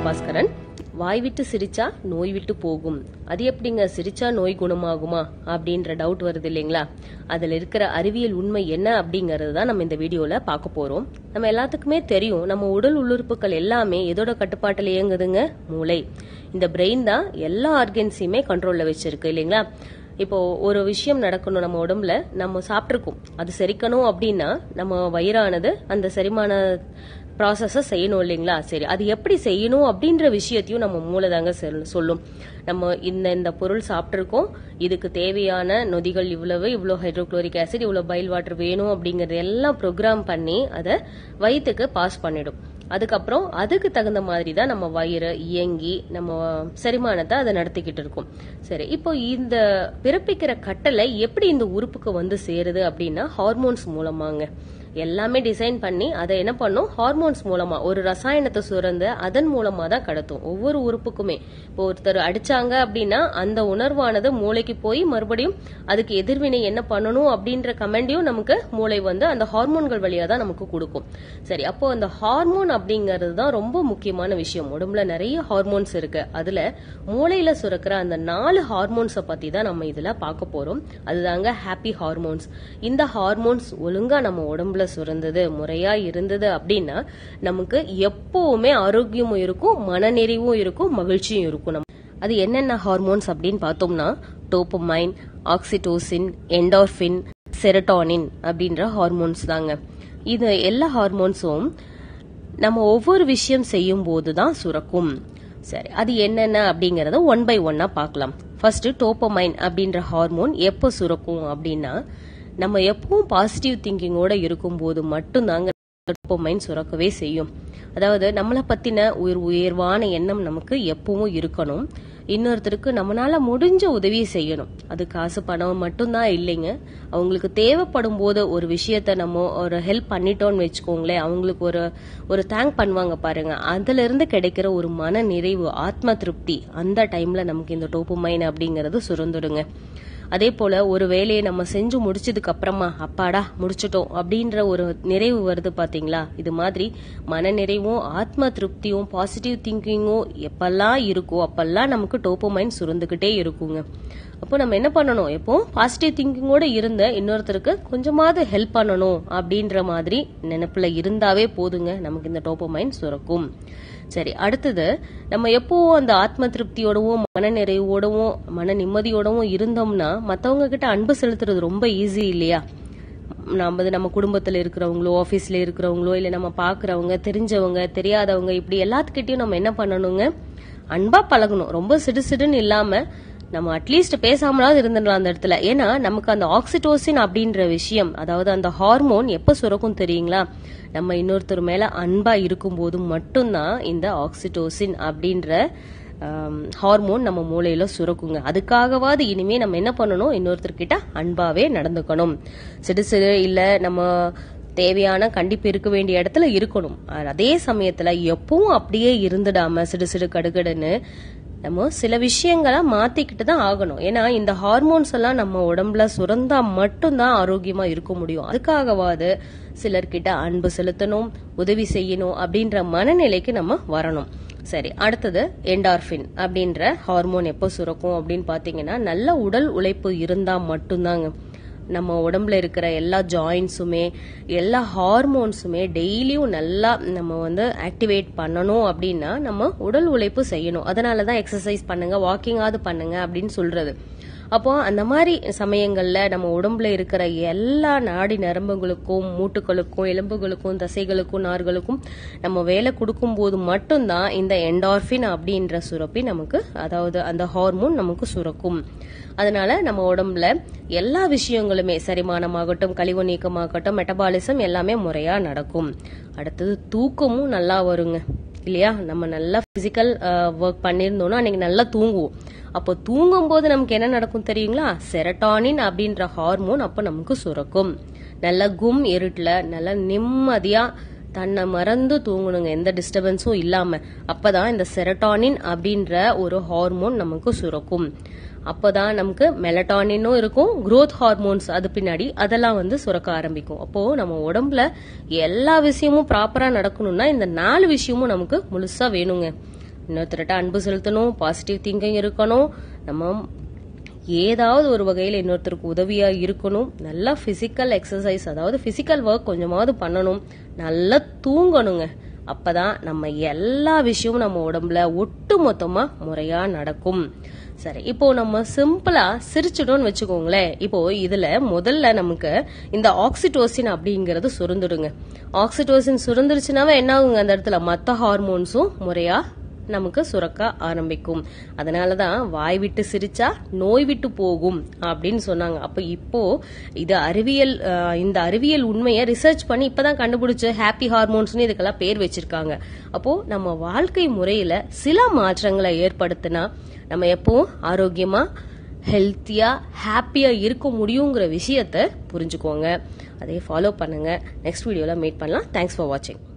பாஸ்கரன் வாய் விட்டு சிரிச்சா நோய் விட்டு போகும் அது எப்படிங்க சிரிச்சா நோய் குணமாகுமா அப்படின்ற டவுட் வருது இல்லைங்களா அதுல இருக்கிற அறிவியல் உண்மை என்ன அப்படிங்கறது தான் நம்ம இந்த வீடியோல பார்க்க போறோம் நம்ம எல்லாத்துக்குமே தெரியும் நம்ம உடல் உள்ளுறுப்புகள் எல்லாமே எதோட கட்டுப்பாட்டில் இயங்குதுங்க மூளை இந்த பிரெயின் தான் எல்லா ஆர்கன்ஸையுமே கண்ட்ரோல்ல வச்சிருக்கு இல்லைங்களா இப்போ ஒரு விஷயம் நடக்கணும் நம்ம உடம்புல நம்ம சாப்பிட்ருக்கோம் அது செரிக்கணும் அப்படின்னா நம்ம வயிறானது அந்த செரிமான ப்ராசஸை செய்யணும் இல்லைங்களா சரி அது எப்படி செய்யணும் அப்படின்ற விஷயத்தையும் நம்ம மூளை தாங்க செல்- சொல்லும் நம்ம இந்த இந்த பொருள் சாப்பிட்ருக்கோம் இதுக்கு தேவையான நொதிகள் இவ்வளவு இவ்வளோ ஹைட்ரோக்ளோரிக் ஆசிட் இவ்வளோ பைல் வாட்டர் வேணும் அப்படிங்கறது எல்லாம் ப்ரோக்ராம் பண்ணி அதை வயிற்றுக்கு பாஸ் பண்ணிடும் அதுக்கப்புறம் அதுக்கு தகுந்த மாதிரி தான் நம்ம வயிறு இயங்கி நம்ம செரிமானத்தை அதை நடத்திக்கிட்டு இருக்கோம் சரி இப்போ இந்த பிறப்பிக்கிற கட்டளை எப்படி இந்த உறுப்புக்கு வந்து சேருது அப்படின்னா ஹார்மோன்ஸ் மூலமாங்க எல்லாமே டிசைன் பண்ணி அதை என்ன பண்ணும் ஹார்மோன்ஸ் மூலமா ஒரு ரசாயனத்தை சுரந்து அதன் மூலமா தான் கடத்தும் ஒவ்வொரு உறுப்புக்குமே இப்போ ஒருத்தர் அடிச்சாங்க அப்படின்னா அந்த உணர்வானது மூளைக்கு போய் மறுபடியும் அதுக்கு எதிர்வினை என்ன பண்ணணும் அப்படின்ற கமெண்டையும் நமக்கு மூளை வந்து அந்த ஹார்மோன்கள் வழியா தான் நமக்கு கொடுக்கும் சரி அப்போ அந்த ஹார்மோன் அப்படிங்கிறது தான் ரொம்ப முக்கியமான விஷயம் உடம்புல நிறைய ஹார்மோன்ஸ் இருக்கு அதுல மூளையில சுரக்கிற அந்த நாலு ஹார்மோன்ஸை பத்தி தான் நம்ம இதுல பார்க்க போறோம் அதுதாங்க ஹாப்பி ஹார்மோன்ஸ் இந்த ஹார்மோன்ஸ் ஒழுங்கா நம்ம உடம்புல சுரந்தது முறையா இருந்தது அப்படின்னா நமக்கு எப்பவுமே ஆரோக்கியமும் இருக்கும் மனநிறைவும் இருக்கும் மகிழ்ச்சியும் இருக்கும் நம்ம அது என்னென்ன ஹார்மோன்ஸ் அப்படின்னு பார்த்தோம்னா டோப்பமைன் ஆக்சிடோசின் என்டார்பின் செரட்டானின் அப்படின்ற ஹார்மோன்ஸ் தாங்க இது எல்லா ஹார்மோன்ஸும் நம்ம ஒவ்வொரு விஷயம் செய்யும் போது தான் சுரக்கும் சரி அது என்னென்ன அப்படிங்கறத ஒன் பை ஒன்னா பார்க்கலாம் ஃபர்ஸ்ட் டோப்பமைன் அப்படின்ற ஹார்மோன் எப்போ சுரக்கும் அப்படின்னா நம்ம எப்பவும் பாசிட்டிவ் திங்கிங்கோட இருக்கும்போது மட்டும்தாங்க டோப்பமைன் சுரக்கவே செய்யும் அதாவது நம்மளை பத்தின உயர் உயர்வான எண்ணம் நமக்கு எப்பவும் இருக்கணும் இன்னொருத்தருக்கு நம்மளால முடிஞ்ச உதவி செய்யணும் அது காசு பணம் மட்டும்தான் இல்லைங்க அவங்களுக்கு தேவைப்படும் போது ஒரு விஷயத்த நம்ம ஒரு ஹெல்ப் பண்ணிட்டோம்னு வச்சுக்கோங்களேன் அவங்களுக்கு ஒரு ஒரு தேங்க் பண்ணுவாங்க பாருங்க அதுல இருந்து கிடைக்கிற ஒரு மன நிறைவு ஆத்ம திருப்தி அந்த டைம்ல நமக்கு இந்த டோப்புமைன் அப்படிங்கறது சுரந்துடுங்க அதே போல ஒரு வேலையை நம்ம செஞ்சு முடிச்சதுக்கு அப்புறமா அப்பாடா முடிச்சிட்டோம் அப்படின்ற ஒரு நிறைவு வருது பாத்தீங்களா இது மாதிரி மன நிறைவும் ஆத்ம திருப்தியும் பாசிட்டிவ் திங்கிங்கும் எப்பெல்லாம் இருக்கோ அப்பெல்லாம் நமக்கு டோப்போமைன் சுரந்துகிட்டே இருக்குங்க அப்போ நம்ம என்ன பண்ணணும் எப்போ பாசிட்டிவ் திங்கிங்கோட இருந்த இன்னொருத்தருக்கு கொஞ்சமாவது ஹெல்ப் பண்ணணும் அப்படின்ற மாதிரி நினைப்புல இருந்தாவே போதுங்க நமக்கு இந்த டோப்போமைன் சுரக்கும் சரி அடுத்தது நம்ம எப்பவும் அந்த ஆத்ம திருப்தியோடவும் மன நிறைவோடவும் மன நிம்மதியோடவும் இருந்தோம்னா மத்தவங்க கிட்ட அன்பு செலுத்துறது ரொம்ப ஈஸி இல்லையா நம்ம நம்ம குடும்பத்துல இருக்கிறவங்களோ ஆபீஸ்ல இருக்கிறவங்களோ இல்ல நம்ம பாக்குறவங்க தெரிஞ்சவங்க தெரியாதவங்க இப்படி எல்லாத்துக்கிட்டையும் நம்ம என்ன பண்ணணுங்க அன்பா பழகணும் ரொம்ப சிடுசிடுன்னு இல்லாம நம்ம அட்லீஸ்ட் பேசாமலாவது இருந்துடலாம் அந்த இடத்துல ஏன்னா நமக்கு அந்த ஆக்சிடோசின் அப்படின்ற விஷயம் அதாவது அந்த ஹார்மோன் எப்ப சுரக்கும் தெரியுங்களா நம்ம இன்னொருத்தர் மேல அன்பா இருக்கும்போது மட்டும்தான் இந்த ஆக்சிடோசின் அப்படின்ற ஹார்மோன் நம்ம மூளையில சுரக்குங்க அதுக்காகவாது இனிமே நம்ம என்ன பண்ணணும் இன்னொருத்தர்கிட்ட அன்பாவே நடந்துக்கணும் சிடு சிடு இல்ல நம்ம தேவையான கண்டிப்பு இருக்க வேண்டிய இடத்துல இருக்கணும் அதே சமயத்துல எப்பவும் அப்படியே இருந்துடாம சிடு சிடு கடுகடுன்னு நம்ம சில விஷயங்களை மாத்திக்கிட்டு தான் ஆகணும் ஏன்னா இந்த ஹார்மோன்ஸ் எல்லாம் நம்ம உடம்புல சுரந்தா மட்டும்தான் ஆரோக்கியமா இருக்க முடியும் அதுக்காகவாது சிலர்கிட்ட அன்பு செலுத்தணும் உதவி செய்யணும் அப்படின்ற மனநிலைக்கு நம்ம வரணும் சரி அடுத்தது என்டார்பின் அப்படின்ற ஹார்மோன் எப்போ சுரக்கும் அப்படின்னு பாத்தீங்கன்னா நல்ல உடல் உழைப்பு இருந்தா மட்டும்தாங்க நம்ம உடம்புல இருக்கிற எல்லா ஜாயின்ஸுமே எல்லா ஹார்மோன்ஸுமே டெய்லியும் நல்லா நம்ம வந்து ஆக்டிவேட் பண்ணணும் அப்படின்னா நம்ம உடல் உழைப்பு செய்யணும் அதனால தான் எக்ஸசைஸ் பண்ணுங்க வாக்கிங்காவது பண்ணுங்க அப்படின்னு சொல்றது அப்போ அந்த மாதிரி சமயங்கள்ல நம்ம உடம்புல இருக்கிற எல்லா நாடி நரம்புகளுக்கும் மூட்டுகளுக்கும் எலும்புகளுக்கும் தசைகளுக்கும் நார்களுக்கும் நம்ம வேலை கொடுக்கும் போது மட்டும்தான் இந்த என்டார்பின் அப்படின்ற சுரப்பி நமக்கு அதாவது அந்த ஹார்மோன் நமக்கு சுரக்கும் அதனால நம்ம உடம்புல எல்லா விஷயங்களுமே செரிமானமாகட்டும் கழிவு நீக்கமாகட்டும் மெட்டபாலிசம் எல்லாமே முறையா நடக்கும் அடுத்தது தூக்கமும் நல்லா வருங்க இல்லையா நம்ம நல்லா பிசிக்கல் ஒர்க் பண்ணியிருந்தோம்னா அன்னைக்கு நல்லா தூங்குவோம் அப்போ தூங்கும் போது நமக்கு என்ன நடக்கும் தெரியுங்களா செரட்டானின் அப்படின்ற ஹார்மோன் அப்போ நமக்கு சுரக்கும் நல்ல கும் இருட்டுல நல்லா நிம்மதியா தன்னை மறந்து தூங்கணுங்க எந்த டிஸ்டர்பன்ஸும் இல்லாம அப்பதான் இந்த செரட்டானின் அப்படின்ற ஒரு ஹார்மோன் நமக்கு சுரக்கும் அப்பதான் நமக்கு மெலட்டானினும் இருக்கும் growth ஹார்மோன்ஸ் அது பின்னாடி அதெல்லாம் வந்து சுரக்க ஆரம்பிக்கும் அப்போ நம்ம உடம்புல எல்லா விஷயமும் ப்ராப்பரா நடக்கணும்னா இந்த நாலு விஷயமும் நமக்கு முழுசா வேணுங்க இன்னொருத்தர்கிட்ட அன்பு செலுத்தணும் பாசிட்டிவ் திங்கிங் இருக்கணும் நம்ம ஏதாவது ஒரு வகையில் இன்னொருத்தருக்கு உதவியா இருக்கணும் நல்லா பிசிக்கல் எக்ஸசைஸ் அதாவது பிசிக்கல் ஒர்க் கொஞ்சமாவது பண்ணணும் நல்லா தூங்கணுங்க அப்பதான் நம்ம எல்லா விஷயமும் நம்ம உடம்புல ஒட்டு மொத்தமா முறையா நடக்கும் சரி இப்போ நம்ம சிம்பிளா சிரிச்சிட்டோம்னு வச்சுக்கோங்களேன் இப்போ இதுல முதல்ல நமக்கு இந்த ஆக்சிடோசின் அப்படிங்கறது சுருந்துடுங்க ஆக்சிடோசின் சுருந்துருச்சுனாவே என்ன ஆகுங்க அந்த இடத்துல மத்த ஹார்மோன்ஸும் முறையா நமக்கு சுரக்க ஆரம்பிக்கும் அதனாலதான் வாய் விட்டு சிரிச்சா நோய் விட்டு போகும் அப்படின்னு சொன்னாங்க அப்ப இப்போ இது அறிவியல் அஹ், இந்த அறிவியல் உண்மையை ரிசர்ச் பண்ணி இப்பதான் கண்டுபிடிச்சு ஹாப்பி ஹார்மோன்ஸ்னு இதுக்கெல்லாம் பேர் வச்சிருக்காங்க அப்போ நம்ம வாழ்க்கை முறையில சில மாற்றங்களை ஏற்படுத்தினா நம்ம எப்பவும் ஆரோக்கியமா ஹெல்த்தியா ஹாப்பியா இருக்க முடியுங்கிற விஷயத்த புரிஞ்சுக்கோங்க அதே ஃபாலோ பண்ணுங்க நெக்ஸ்ட் வீடியோல மீட் பண்ணலாம் தேங்க்ஸ் ஃபார் வாட்சிங்